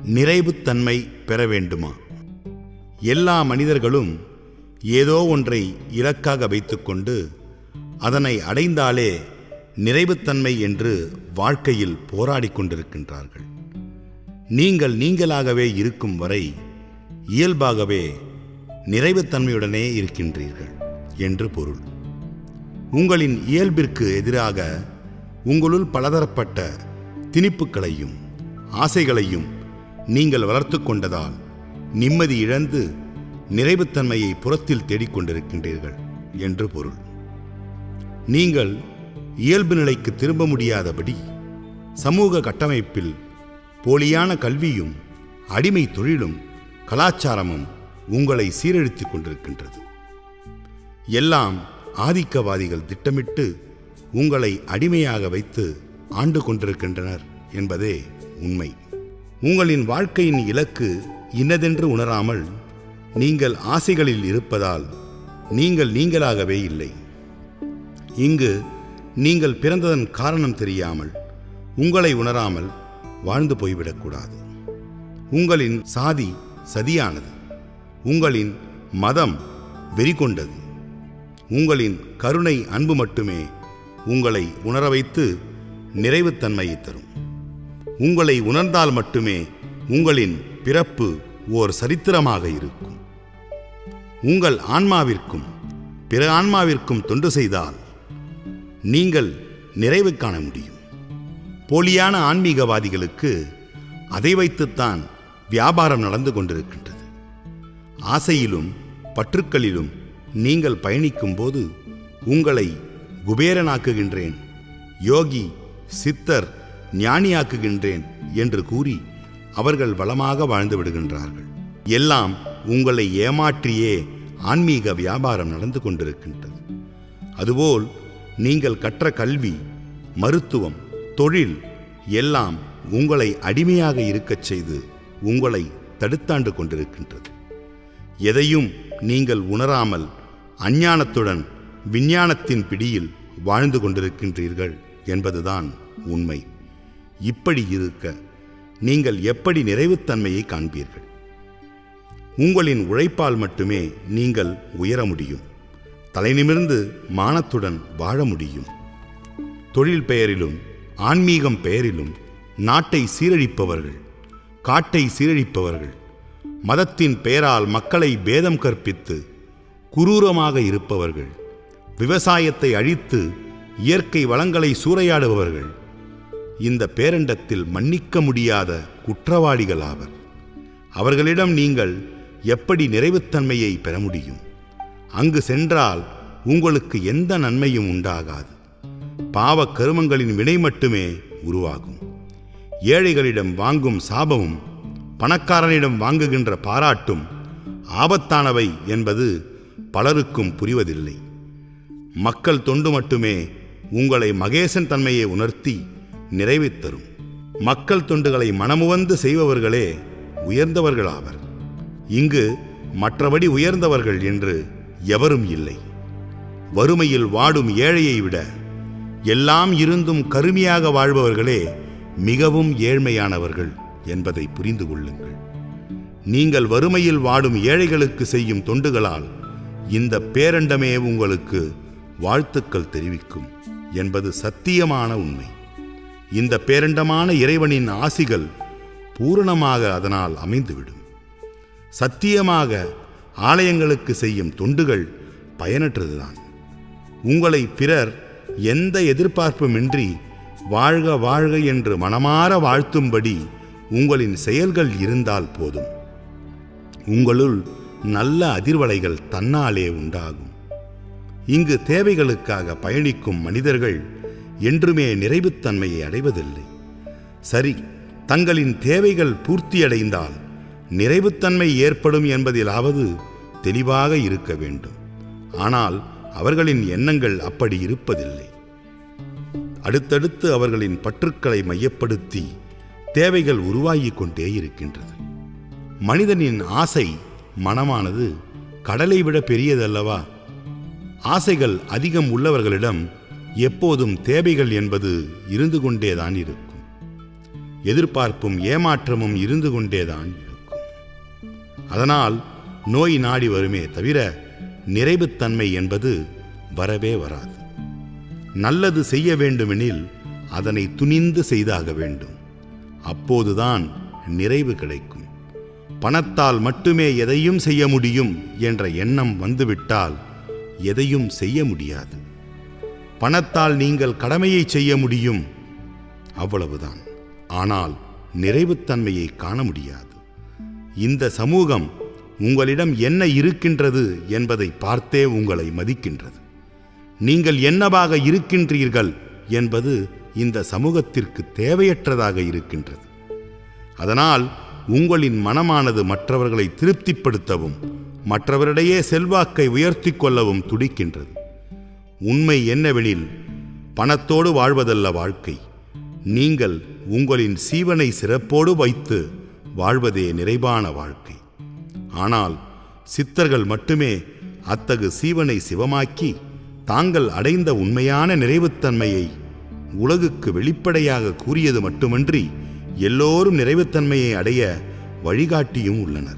நிறைவுத்தன்மை பெற வேண்டுமா எல்லா மனிதர்களும் ஏதோ ஒன்றை இலக்காக வைத்துக்கொண்டு அதனை அடைந்தாலே நிறைவுத்தன்மை என்று வாழ்க்கையில் போராடிக் கொண்டிருக்கின்றார்கள் நீங்கள் நீங்களாகவே இருக்கும் வரை இயல்பாகவே நிறைவுத்தன்மையுடனே இருக்கின்றீர்கள் என்று பொருள் உங்களின் இயல்பிற்கு எதிராக உங்களுள் பலதரப்பட்ட திணிப்புகளையும் ஆசைகளையும் நீங்கள் வளர்த்து கொண்டதால் நிம்மதி இழந்து நிறைவுத்தன்மையை புறத்தில் தேடிக்கொண்டிருக்கின்றீர்கள் என்று பொருள் நீங்கள் இயல்பு நிலைக்கு திரும்ப முடியாதபடி சமூக கட்டமைப்பில் போலியான கல்வியும் அடிமை தொழிலும் கலாச்சாரமும் உங்களை சீரழித்துக் கொண்டிருக்கின்றது எல்லாம் ஆதிக்கவாதிகள் திட்டமிட்டு உங்களை அடிமையாக வைத்து ஆண்டு கொண்டிருக்கின்றனர் என்பதே உண்மை உங்களின் வாழ்க்கையின் இலக்கு இன்னதென்று உணராமல் நீங்கள் ஆசைகளில் இருப்பதால் நீங்கள் நீங்களாகவே இல்லை இங்கு நீங்கள் பிறந்ததன் காரணம் தெரியாமல் உங்களை உணராமல் வாழ்ந்து போய்விடக்கூடாது உங்களின் சாதி சதியானது உங்களின் மதம் வெறி கொண்டது உங்களின் கருணை அன்பு மட்டுமே உங்களை உணர வைத்து நிறைவுத்தன்மையை தரும் உங்களை உணர்ந்தால் மட்டுமே உங்களின் பிறப்பு ஓர் சரித்திரமாக இருக்கும் உங்கள் ஆன்மாவிற்கும் பிற ஆன்மாவிற்கும் தொண்டு செய்தால் நீங்கள் நிறைவு காண முடியும் போலியான ஆன்மீகவாதிகளுக்கு அதை வைத்துத்தான் வியாபாரம் நடந்து கொண்டிருக்கின்றது ஆசையிலும் பற்றுக்களிலும் நீங்கள் பயணிக்கும்போது உங்களை குபேரனாக்குகின்றேன் யோகி சித்தர் ஞானியாக்குகின்றேன் என்று கூறி அவர்கள் வளமாக வாழ்ந்து விடுகின்றார்கள் எல்லாம் உங்களை ஏமாற்றியே ஆன்மீக வியாபாரம் நடந்து கொண்டிருக்கின்றது அதுபோல் நீங்கள் கற்ற கல்வி மருத்துவம் தொழில் எல்லாம் உங்களை அடிமையாக இருக்கச் செய்து உங்களை தடுத்தாண்டு கொண்டிருக்கின்றது எதையும் நீங்கள் உணராமல் அஞ்ஞானத்துடன் விஞ்ஞானத்தின் பிடியில் வாழ்ந்து கொண்டிருக்கின்றீர்கள் என்பதுதான் உண்மை இப்படி இருக்க நீங்கள் எப்படி நிறைவுத்தன்மையை காண்பீர்கள் உங்களின் உழைப்பால் மட்டுமே நீங்கள் உயர முடியும் தலைநிமிர்ந்து மானத்துடன் வாழ முடியும் தொழில் பெயரிலும் ஆன்மீகம் பெயரிலும் நாட்டை சீரழிப்பவர்கள் காட்டை சீரழிப்பவர்கள் மதத்தின் பெயரால் மக்களை பேதம் கற்பித்து குரூரமாக இருப்பவர்கள் விவசாயத்தை அழித்து இயற்கை வளங்களை சூறையாடுபவர்கள் இந்த பேரண்டத்தில் மன்னிக்க முடியாத குற்றவாளிகள் ஆவர் அவர்களிடம் நீங்கள் எப்படி நிறைவுத்தன்மையை பெற முடியும் அங்கு சென்றால் உங்களுக்கு எந்த நன்மையும் உண்டாகாது பாவக் கருமங்களின் வினை மட்டுமே உருவாகும் ஏழைகளிடம் வாங்கும் சாபமும் பணக்காரனிடம் வாங்குகின்ற பாராட்டும் ஆபத்தானவை என்பது பலருக்கும் புரிவதில்லை மக்கள் தொண்டு மட்டுமே உங்களை மகேசன் தன்மையை உணர்த்தி நிறைவைத் தரும் மக்கள் தொண்டுகளை மனமுவந்து செய்பவர்களே உயர்ந்தவர்களாவர் இங்கு மற்றபடி உயர்ந்தவர்கள் என்று எவரும் இல்லை வறுமையில் வாடும் ஏழையை விட எல்லாம் இருந்தும் கருமையாக வாழ்பவர்களே மிகவும் ஏழ்மையானவர்கள் என்பதை புரிந்து கொள்ளுங்கள் நீங்கள் வறுமையில் வாடும் ஏழைகளுக்கு செய்யும் தொண்டுகளால் இந்த பேரண்டமே உங்களுக்கு வாழ்த்துக்கள் தெரிவிக்கும் என்பது சத்தியமான உண்மை இந்த பேரண்டமான இறைவனின் ஆசிகள் பூரணமாக அதனால் அமைந்துவிடும் சத்தியமாக ஆலயங்களுக்கு செய்யும் தொண்டுகள் பயனற்றதுதான் உங்களை பிறர் எந்த எதிர்பார்ப்புமின்றி வாழ்க வாழ்க என்று மனமாற வாழ்த்தும்படி உங்களின் செயல்கள் இருந்தால் போதும் உங்களுள் நல்ல அதிர்வலைகள் தன்னாலே உண்டாகும் இங்கு தேவைகளுக்காக பயணிக்கும் மனிதர்கள் என்றுமே நிறைவுத்தன்மையை அடைவதில்லை சரி தங்களின் தேவைகள் பூர்த்தியடைந்தால் நிறைவுத்தன்மை ஏற்படும் என்பதிலாவது தெளிவாக இருக்க வேண்டும் ஆனால் அவர்களின் எண்ணங்கள் அப்படி இருப்பதில்லை அடுத்தடுத்து அவர்களின் பற்றுக்களை மையப்படுத்தி தேவைகள் உருவாகிக் கொண்டே இருக்கின்றது மனிதனின் ஆசை மனமானது கடலை விட பெரியதல்லவா ஆசைகள் அதிகம் உள்ளவர்களிடம் எப்போதும் தேவைகள் என்பது இருந்து கொண்டேதான் இருக்கும் எதிர்பார்ப்பும் ஏமாற்றமும் இருந்து கொண்டேதான் இருக்கும் அதனால் நோய் நாடி வருமே தவிர நிறைவுத்தன்மை என்பது வரவே வராது நல்லது செய்ய வேண்டுமெனில் அதனை துணிந்து செய்தாக வேண்டும் அப்போதுதான் நிறைவு கிடைக்கும் பணத்தால் மட்டுமே எதையும் செய்ய முடியும் என்ற எண்ணம் வந்துவிட்டால் எதையும் செய்ய முடியாது பணத்தால் நீங்கள் கடமையை செய்ய முடியும் அவ்வளவுதான் ஆனால் நிறைவுத்தன்மையை காண முடியாது இந்த சமூகம் உங்களிடம் என்ன இருக்கின்றது என்பதை பார்த்தே உங்களை மதிக்கின்றது நீங்கள் என்னவாக இருக்கின்றீர்கள் என்பது இந்த சமூகத்திற்கு தேவையற்றதாக இருக்கின்றது அதனால் உங்களின் மனமானது மற்றவர்களை திருப்திப்படுத்தவும் மற்றவரிடையே செல்வாக்கை உயர்த்தி கொள்ளவும் துடிக்கின்றது உண்மை என்னவெனில் பணத்தோடு வாழ்வதல்ல வாழ்க்கை நீங்கள் உங்களின் சீவனை சிறப்போடு வைத்து வாழ்வதே நிறைவான வாழ்க்கை ஆனால் சித்தர்கள் மட்டுமே அத்தகு சீவனை சிவமாக்கி தாங்கள் அடைந்த உண்மையான நிறைவுத்தன்மையை உலகுக்கு வெளிப்படையாக கூறியது மட்டுமன்றி எல்லோரும் நிறைவுத்தன்மையை அடைய வழிகாட்டியும் உள்ளனர்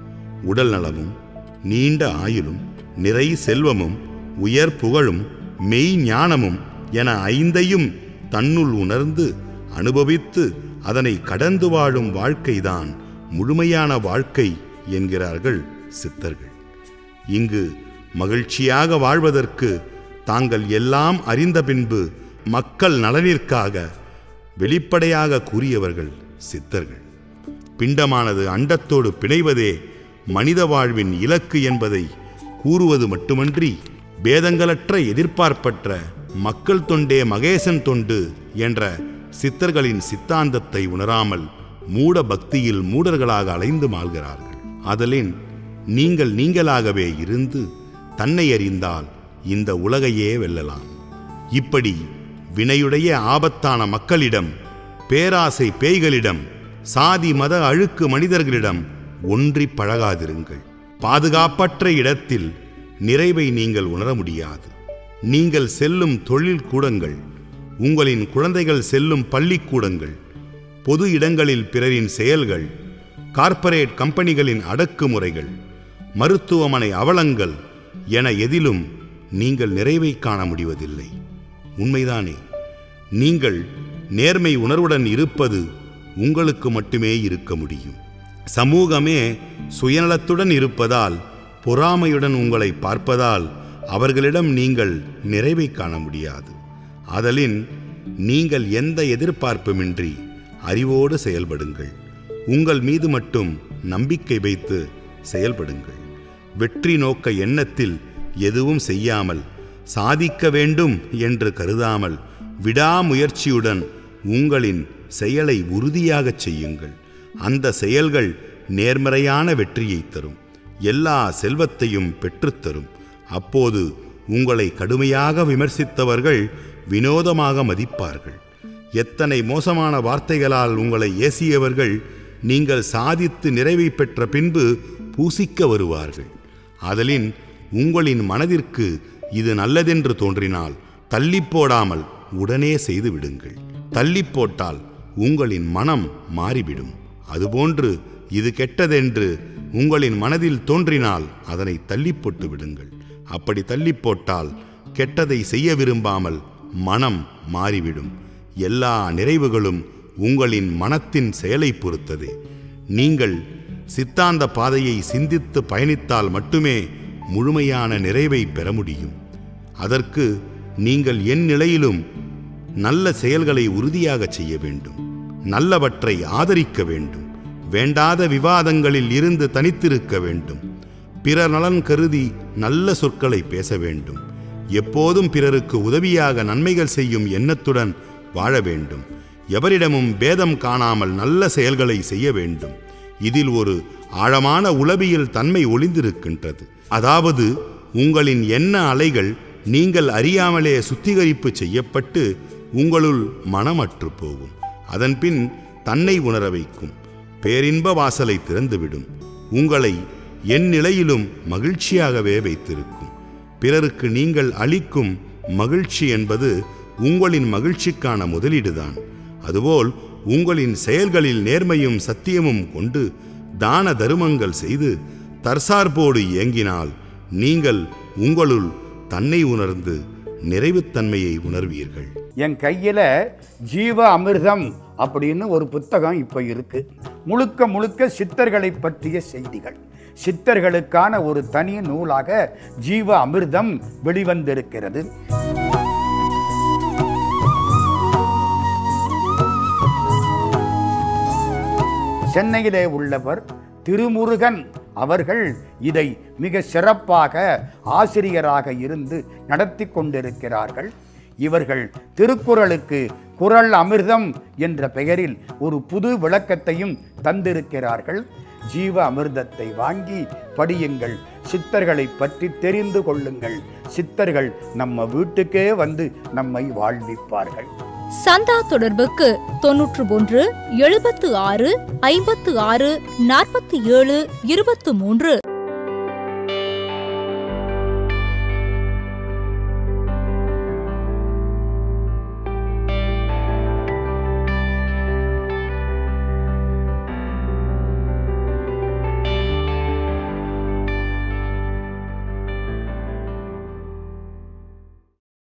உடல் நலமும் நீண்ட ஆயுளும் நிறை செல்வமும் உயர் புகழும் மெய் ஞானமும் என ஐந்தையும் தன்னுள் உணர்ந்து அனுபவித்து அதனை கடந்து வாழும் வாழ்க்கைதான் முழுமையான வாழ்க்கை என்கிறார்கள் சித்தர்கள் இங்கு மகிழ்ச்சியாக வாழ்வதற்கு தாங்கள் எல்லாம் அறிந்த பின்பு மக்கள் நலனிற்காக வெளிப்படையாக கூறியவர்கள் சித்தர்கள் பிண்டமானது அண்டத்தோடு பிணைவதே மனித வாழ்வின் இலக்கு என்பதை கூறுவது மட்டுமன்றி பேதங்களற்ற எதிர்பார்ப்பற்ற மக்கள் தொண்டே மகேசன் தொண்டு என்ற சித்தர்களின் சித்தாந்தத்தை உணராமல் மூட பக்தியில் மூடர்களாக அலைந்து மாள்கிறார்கள் அதலின் நீங்கள் நீங்களாகவே இருந்து தன்னை அறிந்தால் இந்த உலகையே வெல்லலாம் இப்படி வினையுடைய ஆபத்தான மக்களிடம் பேராசை பேய்களிடம் சாதி மத அழுக்கு மனிதர்களிடம் ஒன்றி பழகாதிருங்கள் பாதுகாப்பற்ற இடத்தில் நிறைவை நீங்கள் உணர முடியாது நீங்கள் செல்லும் தொழில் கூடங்கள் உங்களின் குழந்தைகள் செல்லும் பள்ளிக்கூடங்கள் பொது இடங்களில் பிறரின் செயல்கள் கார்ப்பரேட் கம்பெனிகளின் அடக்குமுறைகள் மருத்துவமனை அவலங்கள் என எதிலும் நீங்கள் நிறைவை காண முடிவதில்லை உண்மைதானே நீங்கள் நேர்மை உணர்வுடன் இருப்பது உங்களுக்கு மட்டுமே இருக்க முடியும் சமூகமே சுயநலத்துடன் இருப்பதால் பொறாமையுடன் உங்களை பார்ப்பதால் அவர்களிடம் நீங்கள் நிறைவை காண முடியாது ஆதலின் நீங்கள் எந்த எதிர்பார்ப்புமின்றி அறிவோடு செயல்படுங்கள் உங்கள் மீது மட்டும் நம்பிக்கை வைத்து செயல்படுங்கள் வெற்றி நோக்க எண்ணத்தில் எதுவும் செய்யாமல் சாதிக்க வேண்டும் என்று கருதாமல் விடாமுயற்சியுடன் உங்களின் செயலை உறுதியாகச் செய்யுங்கள் அந்த செயல்கள் நேர்மறையான வெற்றியை தரும் எல்லா செல்வத்தையும் பெற்றுத்தரும் அப்போது உங்களை கடுமையாக விமர்சித்தவர்கள் வினோதமாக மதிப்பார்கள் எத்தனை மோசமான வார்த்தைகளால் உங்களை ஏசியவர்கள் நீங்கள் சாதித்து நிறைவை பெற்ற பின்பு பூசிக்க வருவார்கள் ஆதலின் உங்களின் மனதிற்கு இது நல்லதென்று தோன்றினால் தள்ளி போடாமல் உடனே செய்து விடுங்கள் தள்ளி போட்டால் உங்களின் மனம் மாறிவிடும் அதுபோன்று இது கெட்டதென்று உங்களின் மனதில் தோன்றினால் அதனை தள்ளி போட்டு விடுங்கள் அப்படி தள்ளி போட்டால் கெட்டதை செய்ய விரும்பாமல் மனம் மாறிவிடும் எல்லா நிறைவுகளும் உங்களின் மனத்தின் செயலை பொறுத்ததே நீங்கள் சித்தாந்த பாதையை சிந்தித்து பயணித்தால் மட்டுமே முழுமையான நிறைவை பெற முடியும் அதற்கு நீங்கள் என் நிலையிலும் நல்ல செயல்களை உறுதியாக செய்ய வேண்டும் நல்லவற்றை ஆதரிக்க வேண்டும் வேண்டாத விவாதங்களில் இருந்து தனித்திருக்க வேண்டும் பிறர் நலன் கருதி நல்ல சொற்களை பேச வேண்டும் எப்போதும் பிறருக்கு உதவியாக நன்மைகள் செய்யும் எண்ணத்துடன் வாழ வேண்டும் எவரிடமும் பேதம் காணாமல் நல்ல செயல்களை செய்ய வேண்டும் இதில் ஒரு ஆழமான உளவியல் தன்மை ஒளிந்திருக்கின்றது அதாவது உங்களின் எண்ண அலைகள் நீங்கள் அறியாமலே சுத்திகரிப்பு செய்யப்பட்டு உங்களுள் மனமற்று போகும் அதன்பின் தன்னை உணர வைக்கும் பேரின்ப வாசலை திறந்துவிடும் உங்களை என் நிலையிலும் மகிழ்ச்சியாகவே வைத்திருக்கும் பிறருக்கு நீங்கள் அளிக்கும் மகிழ்ச்சி என்பது உங்களின் மகிழ்ச்சிக்கான முதலீடுதான் அதுபோல் உங்களின் செயல்களில் நேர்மையும் சத்தியமும் கொண்டு தான தருமங்கள் செய்து தற்சார்போடு இயங்கினால் நீங்கள் உங்களுள் தன்னை உணர்ந்து நிறைவுத்தன்மையை உணர்வீர்கள் என் கையில ஜீவ அமிர்தம் அப்படின்னு ஒரு புத்தகம் இப்ப இருக்கு முழுக்க முழுக்க சித்தர்களை பற்றிய செய்திகள் சித்தர்களுக்கான ஒரு தனி நூலாக ஜீவ அமிர்தம் வெளிவந்திருக்கிறது சென்னையிலே உள்ளவர் திருமுருகன் அவர்கள் இதை மிக சிறப்பாக ஆசிரியராக இருந்து நடத்தி கொண்டிருக்கிறார்கள் இவர்கள் திருக்குறளுக்கு குறள் அமிர்தம் என்ற பெயரில் ஒரு புது விளக்கத்தையும் தந்திருக்கிறார்கள் ஜீவ அமிர்தத்தை வாங்கி படியுங்கள் சித்தர்களை பற்றி தெரிந்து கொள்ளுங்கள் சித்தர்கள் நம்ம வீட்டுக்கே வந்து நம்மை வாழ்விப்பார்கள் சந்தா தொடர்புக்கு தொன்னூற்று ஒன்று எழுபத்து ஆறு ஐம்பத்து ஆறு நாற்பத்தி ஏழு இருபத்து மூன்று